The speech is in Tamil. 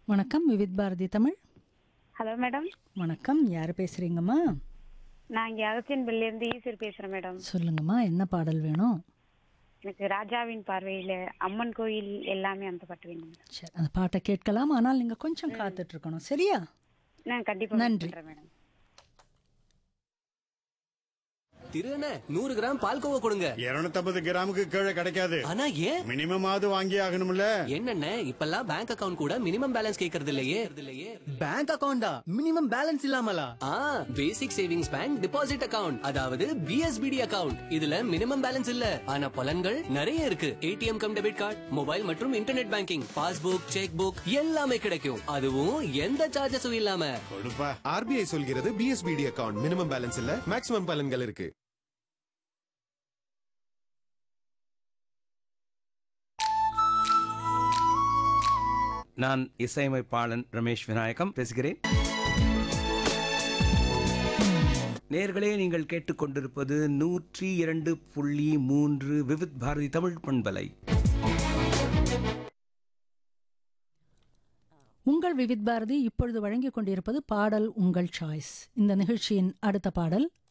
வணக்கம் விவித் பாரதி தமிழ் ஹலோ மேடம் வணக்கம் யார் பேசுறீங்கம்மா நான் இங்கே அகத்தியன்பள்ளியிலேருந்து ஈஸ்வர் பேசுகிறேன் மேடம் சொல்லுங்கம்மா என்ன பாடல் வேணும் எனக்கு ராஜாவின் பார்வையில் அம்மன் கோயில் எல்லாமே அந்த பாட்டு வேணும் மேடம் சரி அந்த பாட்டை கேட்கலாம் ஆனால் நீங்கள் கொஞ்சம் காத்துட்டு இருக்கணும் சரியா நான் கண்டிப்பாக நன்றி. பண்ணுறேன் மேடம் திருன நூறு கிராம் பால்கோவா கொடுங்க இருநூத்தம்பது கிராமுக்கு கீழே கிடைக்காது ஆனா ஏன் மினிமம் ஆவது வாங்கி ஆகணும்ல என்னண்ணே இப்பெல்லாம் பேங்க் அக்கவுண்ட் கூட மினிமம் பேலன்ஸ் கேக்குறது இல்லையே இல்லையே பேங்க் அக்கவுண்டா மினிமம் பேலன்ஸ் இல்லாமலா ஆ basic savings bank deposit account அதாவது பிஎஸ்பிடி அக்கவுண்ட் இதுல மினிமம் பேலன்ஸ் இல்ல ஆனா பலன்கள் நிறைய இருக்கு ATM cum debit card mobile மற்றும் internet banking passbook cheque book எல்லாமே கிடைக்கும் அதுவும் எந்த சார்ஜஸும் இல்லாம கொடுப்பா ஆர்பிஐ சொல்கிறது பிஎஸ்பிடி அக்கவுண்ட் மினிமம் பேலன்ஸ் இல்ல மேக்ஸிமம் பலன்கள் இருக்கு நான் இசையமைப்பாளன் ரமேஷ் விநாயகம் பேசுகிறேன் நேர்களே நீங்கள் கேட்டுக்கொண்டிருப்பது நூற்றி இரண்டு புள்ளி மூன்று விவித் பாரதி தமிழ் பண்பலை உங்கள் விவித் பாரதி இப்பொழுது வழங்கிக் கொண்டிருப்பது பாடல் உங்கள் சாய்ஸ் இந்த நிகழ்ச்சியின் அடுத்த பாடல்